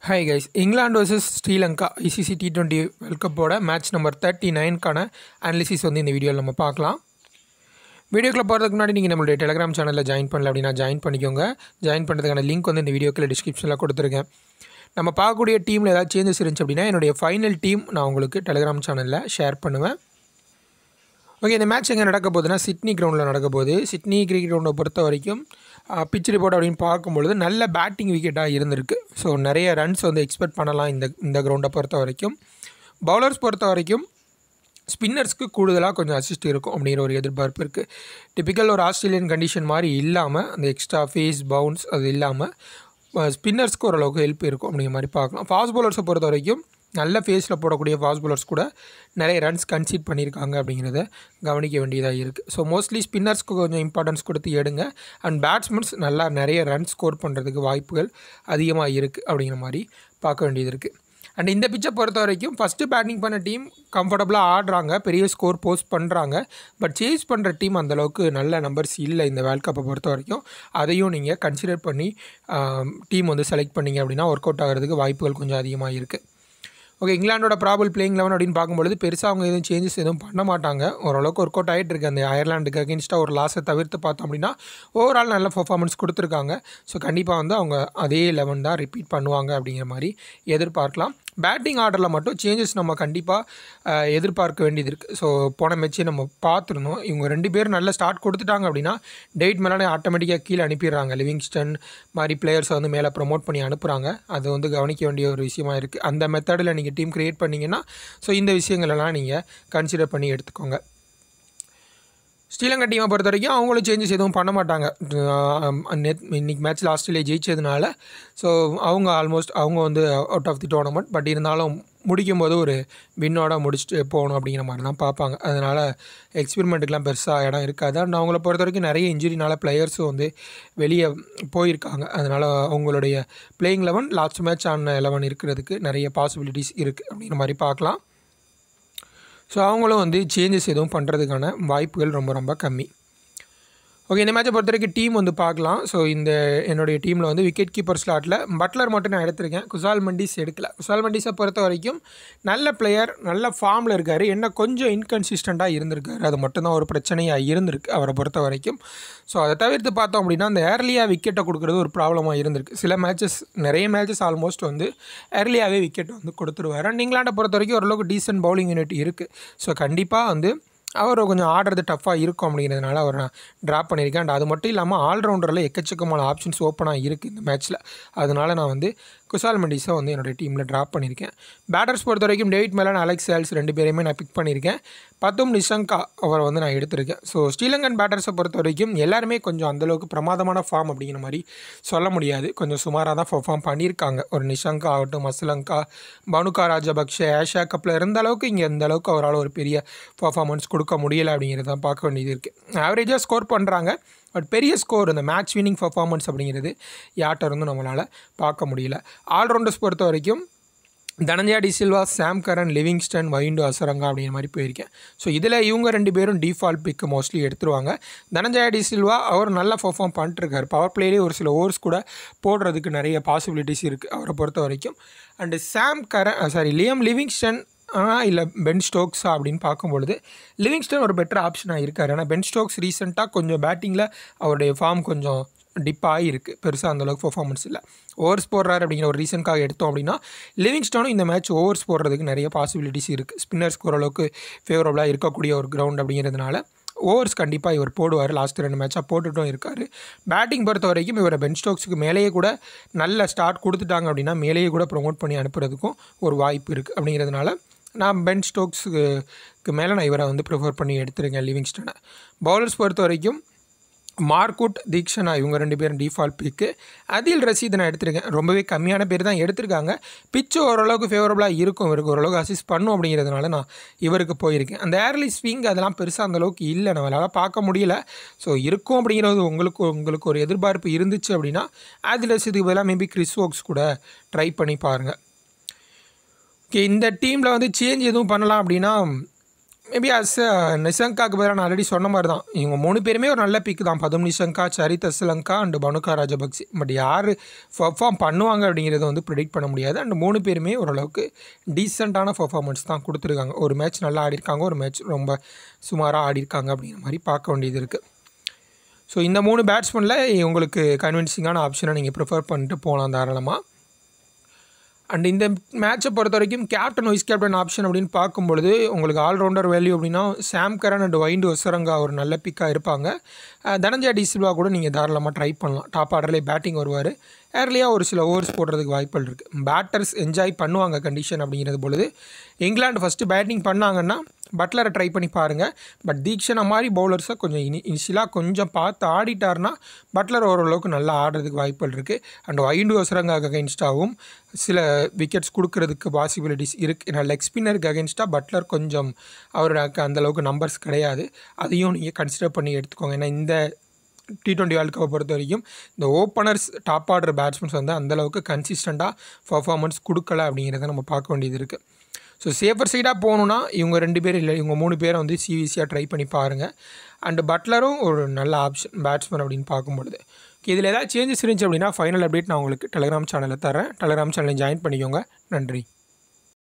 hi guys England versus Sri Lanka ICC T twenty world கப்போட match number thirty நைன்க்கான analysis வந்து இந்த வீடியோவில் நம்ம பார்க்கலாம் வீடியோக்குள்ள போகிறதுக்கு முன்னாடி நீங்கள் நம்மளுடைய டெலிகிராம் சேனலில் ஜாயின் பண்ணல அப்படின்னா ஜாயின் பண்ணிக்கோங்க ஜாயின் பண்ணுறதுக்கான லிங்க் வந்து இந்த வீடியோக்குள்ள டிஸ்கிரிப்ஷனில் கொடுத்துருக்கேன் நம்ம பார்க்கக்கூடிய டீமில் ஏதாவது சேஞ்சஸ் இருந்துச்சு அப்படின்னா என்னுடைய ஃபைனல் டீம் நான் உங்களுக்கு டெலிகிராம் சேனலில் ஷேர் பண்ணுவேன் ஓகே இந்த மேட்ச் எங்கே நடக்க போகுதுன்னா சிட்னி கிரவுண்டில் நடக்க போகுது சிட்னி கிரிக்கெட் கிரவுண்டை பொறுத்த வரைக்கும் பிச் ரிப்போர்ட் அப்படின்னு பார்க்கும்பொழுது நல்ல பேட்டிங் விக்கெட்டாக இருந்திருக்கு ஸோ நிறைய ரன்ஸ் வந்து எக்ஸ்பெக்ட் பண்ணலாம் இந்த இந்த கிரவுண்டை பொறுத்த வரைக்கும் பவுலர்ஸ் பொறுத்த வரைக்கும் ஸ்பின்னர்ஸ்க்கு கூடுதலாக கொஞ்சம் அசிஸ்ட் இருக்கும் அப்படிங்கிற ஒரு எதிர்பார்ப்பு இருக்குது டிப்பிக்கல் ஒரு ஆஸ்திரேலியன் கண்டிஷன் மாதிரி இல்லாமல் அந்த எக்ஸ்ட்ரா ஃபேஸ் பவுன்ஸ் அது இல்லாமல் ஸ்பின்னர்ஸ்க்கு ஓரளவுக்கு ஹெல்ப் இருக்கும் அப்படிங்கிற மாதிரி பார்க்கலாம் ஃபாஸ்ட் பவுலர்ஸை பொறுத்த வரைக்கும் நல்ல ஃபேஸில் போடக்கூடிய ஃபாஸ்ட் பவுலர்ஸ் கூட நிறைய ரன்ஸ் கன்சீட் பண்ணியிருக்காங்க அப்படிங்கிறத கவனிக்க வேண்டியதாக இருக்குது ஸோ மோஸ்ட்லி ஸ்பின்னர்ஸ்க்கு கொஞ்சம் இம்பார்ட்டன்ஸ் கொடுத்து எடுங்க அண்ட் பேட்ஸ்மேன்ஸ் நல்லா நிறைய ரன் ஸ்கோர் பண்ணுறதுக்கு வாய்ப்புகள் அதிகமாக இருக்குது அப்படிங்கிற மாதிரி பார்க்க வேண்டியது இருக்குது அண்ட் இந்த பிச்சை பொறுத்த வரைக்கும் ஃபஸ்ட்டு பேட்டிங் பண்ண டீம் கம்ஃபர்டபுளாக ஆடுறாங்க பெரிய ஸ்கோர் போஸ்ட் பண்ணுறாங்க பட் சேஸ் பண்ணுற டீம் அந்தளவுக்கு நல்ல நம்பர்ஸ் இல்லை இந்த வேர்ல்ட் கப்பை பொறுத்த வரைக்கும் அதையும் நீங்கள் கன்சிடர் பண்ணி டீம் வந்து செலக்ட் பண்ணிங்க அப்படின்னா ஒர்க் அவுட் ஆகிறதுக்கு வாய்ப்புகள் கொஞ்சம் அதிகமாக இருக்குது ஓகே இங்கிலாண்டோட ப்ராபல் பிளேயிங் லெவன் அப்படின்னு பார்க்கும்பொழுது பெருசாக அவங்க எதுவும் சேஞ்சஸ் எதுவும் பண்ண மாட்டாங்க ஓரளவுக்கு ஒர்க் அவுட் ஆகிட்டு இருக்கு அந்த அயர்லாண்டுக்கு அகேன்ஸ்டாக ஒரு லாஸை தவிர்த்து பார்த்தோம் அப்படின்னா ஓவரால் நல்ல பர்ஃபார்மன்ஸ் கொடுத்துருக்காங்க ஸோ கண்டிப்பாக வந்து அவங்க அதே லெவன் தான் ரிப்பீட் பண்ணுவாங்க அப்படிங்கிற மாதிரி எதிர்பார்க்கலாம் பேட்டிங் ஆர்டரில் மட்டும் சேஞ்சஸ் நம்ம கண்டிப்பாக எதிர்பார்க்க வேண்டியது இருக்குது ஸோ போன மேட்ச்சே நம்ம பார்த்துருந்தோம் இவங்க ரெண்டு பேரும் நல்ல ஸ்டார்ட் கொடுத்துட்டாங்க அப்படின்னா டேட் மேலே ஆட்டோமேட்டிக்காக கீழே அனுப்பிடுறாங்க லிவிங்ஸ்டன் மாதிரி பிளேயர்ஸை வந்து மேலே ப்ரொமோட் பண்ணி அனுப்புகிறாங்க அது வந்து கவனிக்க வேண்டிய ஒரு விஷயமா இருக்குது அந்த மெத்தடில் நீங்கள் டீம் க்ரியேட் பண்ணிங்கன்னா ஸோ இந்த விஷயங்களெல்லாம் நீங்கள் கன்சிடர் பண்ணி எடுத்துக்கோங்க ஸ்ரீலங்கா டீமை பொறுத்த வரைக்கும் அவங்களும் சேஞ்சஸ் எதுவும் பண்ண மாட்டாங்க நெட் இன்றைக்கி மேட்ச்சில் ஆஸ்திரேலியா ஜெயிச்சதுனால ஸோ அவங்க ஆல்மோஸ்ட் அவங்க வந்து out of the tournament but இருந்தாலும் முடிக்கும் போது ஒரு வின்னோட முடிச்சுட்டு போகணும் அப்படிங்கிற மாதிரி தான் பார்ப்பாங்க அதனால் எக்ஸ்பெரிமெண்ட்டுக்கெலாம் பெருசாக இடம் இருக்காது அண்ட் அவங்கள பொறுத்த வரைக்கும் நிறைய இன்ஜுரினால பிளேயர்ஸும் வந்து வெளியே போயிருக்காங்க அதனால் அவங்களுடைய பிளேயிங் லெவன் லாஸ்ட் மேட்ச் ஆன லெவன் இருக்கிறதுக்கு நிறைய பாசிபிலிட்டிஸ் இருக்குது அப்படிங்கிற மாதிரி பார்க்கலாம் ஸோ அவங்களும் வந்து சேஞ்சஸ் எதுவும் பண்ணுறதுக்கான வாய்ப்புகள் ரொம்ப ரொம்ப கம்மி ஓகே இந்த மேட்சை பொறுத்த வரைக்கும் டீம் வந்து பார்க்கலாம் ஸோ இந்த என்னுடைய டீமில் வந்து விக்கெட் கீப்பர் ஸ்லாட்டில் பட்லர் மட்டும் நான் எடுத்திருக்கேன் குசால் மண்டிஸ் எடுக்கல குசால் மண்டிஸை பொறுத்த வரைக்கும் நல்ல பிளேயர் நல்ல ஃபார்மில் இருக்கார் என்ன கொஞ்சம் இன்கன்சிஸ்டண்ட்டாக இருந்திருக்காரு அது மட்டும்தான் ஒரு பிரச்சனையாக இருந்திருக்கு அவரை பொறுத்த வரைக்கும் ஸோ அதை தவிர்த்து பார்த்தோம் அப்படின்னா அந்த ஏர்லியாக விக்கெட்டை கொடுக்குறது ஒரு ப்ராப்ளமாக இருந்திருக்கு சில மேட்சஸ் நிறைய மேட்சஸ் ஆல்மோஸ்ட் வந்து ஏர்லியாகவே விக்கெட் வந்து கொடுத்துருவார் அண்ட் இங்கிலாண்டை பொறுத்த வரைக்கும் ஓரளவுக்கு டீசென்ட் பவுலிங் யூனிட் இருக்குது ஸோ கண்டிப்பாக வந்து அவர் கொஞ்சம் ஆடுறது டஃப்பாக இருக்கும் அப்படிங்கிறதுனால அவர் நான் ட்ராப் பண்ணியிருக்கேன் அண்ட் அது மட்டும் இல்லாமல் ஆல்ரவுண்டரில் எக்கச்சக்கமான ஆப்ஷன்ஸ் ஓப்பனாக இருக்குது இந்த மேட்ச்சில் அதனால் நான் வந்து குசால் மெண்டிஸை வந்து என்னுடைய டீமில் ட்ராப் பண்ணியிருக்கேன் பேட்டர்ஸ் பொறுத்த வரைக்கும் டேவிட் மேலன் அலெக்ஸ் சேல்ஸ் ரெண்டு பேரையுமே நான் பிக் பண்ணியிருக்கேன் பத்தும் நிஷங்கா அவரை வந்து நான் எடுத்திருக்கேன் ஸோ ஸ்ரீலங்கன் பேட்டர்ஸை பொறுத்த வரைக்கும் எல்லாருமே கொஞ்சம் அந்தளவுக்கு பிரமாதமான ஃபார்ம் அப்படிங்கிற மாதிரி சொல்ல முடியாது கொஞ்சம் சுமாராக தான் பர்ஃபார்ம் பண்ணியிருக்காங்க ஒரு நிஷங்கா ஆகட்டும் மஸ்லங்கா பனுகா ராஜபக்ஷ ஏஷா கப்பில் இருந்த அளவுக்கு இங்கே எந்த அளவுக்கு அவரால் ஒரு பெரிய பர்ஃபார்மன்ஸ் கொடுக்க முடியலை அப்படிங்கிறத தான் பார்க்க வேண்டியது இருக்குது ஆவரேஜாக ஸ்கோர் பண்ணுறாங்க பட் பெரிய ஸ்கோர் இந்த மேட்ச் வினிங் பர்ஃபார்மன்ஸ் அப்படிங்கிறது யார்கிட்ட இருந்தும் நம்மளால் பார்க்க முடியல ஆல்ரவுண்டர்ஸ் பொறுத்த வரைக்கும் Dhananjaya de Silva Sam Curran Livingstone Wanindu Hasaranga அப்படிங்கிற மாதிரி போயிருக்கேன் ஸோ இதில் இவங்க ரெண்டு பேரும் டிஃபால்ட் பிக்கு மோஸ்ட்லி எடுத்துருவாங்க தனஞ்சயா டி சில்வா அவர் நல்லா பர்ஃபார்ம் பண்ணிட்டுருக்காரு பவர் பிளேலேயே ஒரு சில ஓவர்ஸ் கூட போடுறதுக்கு நிறைய பாசிபிலிட்டிஸ் இருக்குது அவரை பொறுத்த வரைக்கும் and Sam Curran sorry Liam Livingstone ஆனால் இல்லை பென் ஸ்டோக்ஸா அப்படின்னு பார்க்கும்பொழுது லிவிங்ஸ்டன் ஒரு பெட்டர் ஆப்ஷனாக இருக்கார் ஏன்னா பென் ஸ்டோக்ஸ் ரீசெண்டாக கொஞ்சம் பேட்டிங்கில் அவருடைய ஃபார்ம் கொஞ்சம் டிப் ஆகிருக்கு பெருசாக அந்தளவுக்கு பர்ஃபார்மன்ஸ் இல்லை ஓவர்ஸ் போடுறாரு அப்படிங்கிற ஒரு ரீசனுக்காக எடுத்தோம் அப்படின்னா லிவிங்ஸ்டோனும் இந்த மேட்ச் ஓவர்ஸ் போடுறதுக்கு நிறைய பாசிபிலிட்டிஸ் இருக்குது ஸ்பின்னர்ஸ்க்கு ஓரளவுக்கு ஃபேவரபுளாக இருக்கக்கூடிய ஒரு கிரவுண்ட் அப்படிங்கிறதுனால ஓவர்ஸ் கண்டிப்பாக இவர் போடுவார் லாஸ்ட் ரெண்டு மேட்சாக போட்டுட்டும் இருக்கார் பேட்டிங் பொறுத்த வரைக்கும் இவரை பென் ஸ்டோக்ஸுக்கு மேலேயே கூட நல்ல ஸ்டார்ட் கொடுத்துட்டாங்க அப்படின்னா மேலேயே கூட ப்ரொமோட் பண்ணி அனுப்புறதுக்கும் ஒரு வாய்ப்பு இருக்குது அப்படிங்கிறதுனால நான் பென் ஸ்டோக்ஸுக்கு மேலே நான் இவரை வந்து ப்ரிஃபர் பண்ணி எடுத்துருக்கேன் லிவிங்ஸ்டனை பவுலர்ஸ் பொறுத்த வரைக்கும் மார்க்குட் தீக்ஷனா இவங்க ரெண்டு பேரும் டிஃபால்ட் பிக்கு அதில் ரசீத் நான் எடுத்திருக்கேன் ரொம்பவே கம்மியான பேர் தான் எடுத்திருக்காங்க பிச்சு ஓரளவுக்கு ஃபேவரபுளாக இருக்கும் இவருக்கு ஓரளவுக்கு அசிஸ்ட் பண்ணும் அப்படிங்கிறதுனால நான் இவருக்கு போயிருக்கேன் அந்த ஏர்லி ஸ்விங் அதெல்லாம் பெருசாக அந்தளவுக்கு இல்லை நம்மளால் பார்க்க முடியல ஸோ இருக்கும் அப்படிங்கிறது உங்களுக்கு உங்களுக்கு ஒரு எதிர்பார்ப்பு இருந்துச்சு அப்படின்னா அதில் ரசீதுக்கு பதிலாக மேபி கிறிஸ் ஒர்க்ஸ் கூட ட்ரை பண்ணி பாருங்கள் ஓகே இந்த டீமில் வந்து சேஞ்ச் எதுவும் பண்ணலாம் அப்படின்னா மேபி அஸ் நிசங்காக்கு பதிலாக நான் ஆல்ரெடி சொன்ன மாதிரி தான் இவங்க மூணு பேருமே ஒரு நல்ல பிக் தான் பதும் நிசங்கா சரித் அஸ்லங்கா அண்டு பனுகா ராஜபக்சி பட் யார் பர்ஃபார்ம் பண்ணுவாங்க அப்படிங்கிறத வந்து ப்ரிடிக்ட் பண்ண முடியாது அண்ட் மூணு பேருமே ஓரளவுக்கு டீசெண்டான பர்ஃபார்மன்ஸ் தான் கொடுத்துருக்காங்க ஒரு மேட்ச் நல்லா ஆடிருக்காங்க ஒரு மேட்ச் ரொம்ப சுமாராக ஆடிருக்காங்க அப்படிங்கிற மாதிரி பார்க்க வேண்டியது இருக்குது ஸோ இந்த மூணு பேட்ஸ்மேனில் உங்களுக்கு கன்வின்சிங்கான ஆப்ஷனை நீங்கள் ப்ரிஃபர் பண்ணிட்டு போகலாம் தாராளமாக அண்ட் இந்த மேட்சை பொறுத்த வரைக்கும் கேப்டன் வைஸ் கேப்டன் ஆப்ஷன் அப்படின்னு பார்க்கும்பொழுது உங்களுக்கு ஆல்ரவுண்டர் வேல்யூ அப்படின்னா Sam Curran and Wanindu Hasaranga ஒரு நல்ல பிக்காக இருப்பாங்க அஹ் தனஞ்சயா டி சில்வா கூட நீங்கள் தாராளமாக ட்ரை பண்ணலாம் டாப் ஆர்டர்லேயே பேட்டிங் வருவார் ஏர்லியாக ஒரு சில ஓவர்ஸ் போடுறதுக்கு வாய்ப்புகள் இருக்குது பேட்டர்ஸ் என்ஜாய் பண்ணுவாங்க கண்டிஷன் அப்படிங்கிறது பொழுது இங்கிலாந்து ஃபஸ்ட்டு பேட்டிங் பண்ணாங்கன்னா பட்லரை ட்ரை பண்ணி பாருங்கள் பட் தீக்ஷனா மாதிரி பவுலர்ஸை கொஞ்சம் இனி இனிஷியலாக கொஞ்சம் பார்த்து ஆடிட்டார்னா பட்லர் ஓரளவுக்கு நல்லா ஆடுறதுக்கு வாய்ப்புகள் இருக்குது அண்ட் வைண்டு ஒசரங்காக அகென்ஸ்டாகவும் சில விக்கெட்ஸ் கொடுக்கறதுக்கு பாசிபிலிட்டிஸ் இருக்குது ஏன்னா லெக் ஸ்பின்னருக்கு அகென்ஸ்டாக பட்லர் கொஞ்சம் அவருக்கு அந்தளவுக்கு நம்பர்ஸ் கிடையாது அதையும் நீங்கள் கன்சிடர் பண்ணி எடுத்துக்கோங்க ஏன்னா இந்த டி டுவெண்ட்டி வேர்ல்டு கப்பை பொறுத்த வரைக்கும் இந்த ஓப்பனர்ஸ் டாப் ஆர்டர் பேட்ஸ்மேன்ஸ் வந்து அந்தளவுக்கு கன்சிஸ்டண்ட்டாக பர்ஃபார்மன்ஸ் கொடுக்கல அப்படிங்கிறத நம்ம பார்க்க வேண்டியது இருக்குது ஸோ சேஃபர் சைடாக போகணுன்னா இவங்க ரெண்டு பேரும் இல்லை இவங்க மூணு பேரை வந்து சிவிசியாக ட்ரை பண்ணி பாருங்கள் அண்டு பட்லரும் ஒரு நல்ல ஆப்ஷன் பேட்ஸ்மேன் அப்படின்னு பார்க்கும்பொழுது இதில் ஏதாவது சேஞ்சஸ் இருந்துச்சு அப்படின்னா ஃபைனல் அப்டேட் நான் உங்களுக்கு டெலிகிராம் சேனலில் தரேன் டெலிகிராம் சேனலை ஜாயின் பண்ணிக்கோங்க நன்றி